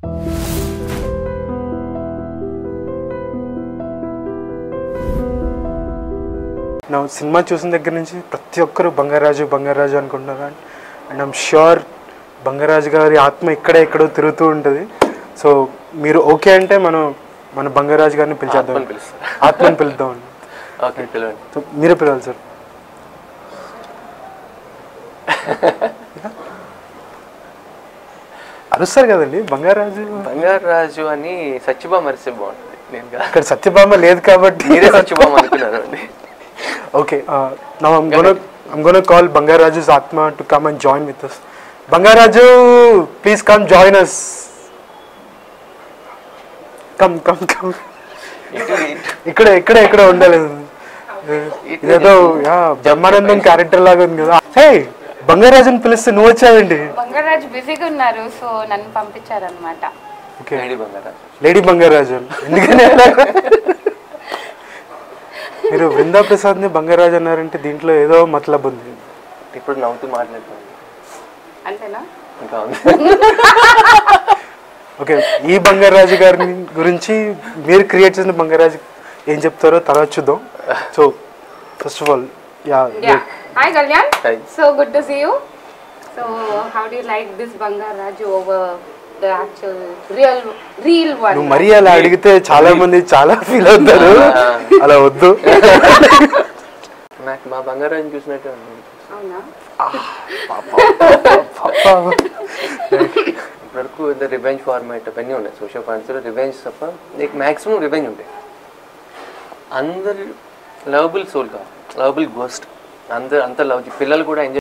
నా సినిమా చూసిన దగ్గర నుంచి ప్రతి ఒక్కరు బంగారాజు బంగారాజు అనుకుంటున్నారు అండ్ ఐమ్ ష్యూర్ బంగారాజు గారి ఆత్మ ఇక్కడే ఎక్కడో తిరుగుతూ ఉంటుంది సో మీరు ఓకే అంటే మనం మన బంగారాజు గారిని పిలిచేద్దాం ఆత్మని పిలుస్తారు. ఆత్మని పిలుద్దాం ఓకే పిలవండి సో మీరే పిలవాలి సార్ అరుస్తారు కదండి బంగారాజు బంగారు రాజు అని సత్యభామ మరిస్తే బాగుంటుంది నేను కాదు. ఇక్కడ సత్యభామ లేదు కాబట్టి మీరే సత్యభామ అనుకున్నాను అండి Okay, uh, now I'm gonna I'm gonna call Bangarraju's Atma to come and join with us. Bangaraju, please come join us. Come, come, come. ఇటు ఇటు ఇక్కడ ఇక్కడ ఇక్కడ ఉండాలి ఇదేదో యా బ్రహ్మానందం క్యారెక్టర్ లాగా ఉంది కదా హే బంగారాజుని పిలిస్తే నువ్వు వచ్చావేంటి బంగారాజు బిజీగా ఉన్నారు సో నన్ను పంపించారనమాట okay lady Bangarraju lady Bangarraju ఎందుకని అలా? మీరు బృందా ప్రసాద్ని బంగారాజు అన్నారంటే దీంట్లో ఏదో మతలబ్ ఉంది ఇప్పుడు నవ్వుతూ మాట్లాడుతుంది అంతేనా ఇంకా ఉంది ఓకే ఈ బంగారాజు గారిని గురించి మీరు క్రియేట్ చేసిన బంగారాజు ఏం చెప్తారో తర్వాత చూద్దాం so first of all ya ya hi Kalyan Hi. So good to see you so how do like this Bangarraju over the actual real real one నువ్వు మరీ అలా అడిగితే చాలా మంది చాలా ఫీల్ అవుతారు అలా వద్దు నాకు మా బంగారాజు చూసినట్టే ఉంది అవునా ఇప్పటివరకు ద రివెంజ్ ఫార్మాట్ అవన్నీ ఉన్నాయి సోషల్ పాయింట్స్లో రివెంజ్ తప్ప నీకు మ్యాక్సిమం రివెంజ్ ఉంటాయి అందరు లవబుల్ సోల్ కావాలి లవబుల్ గోస్ట్ అందరు అంత లవ్ పిల్లలు కూడా ఎంజాయ్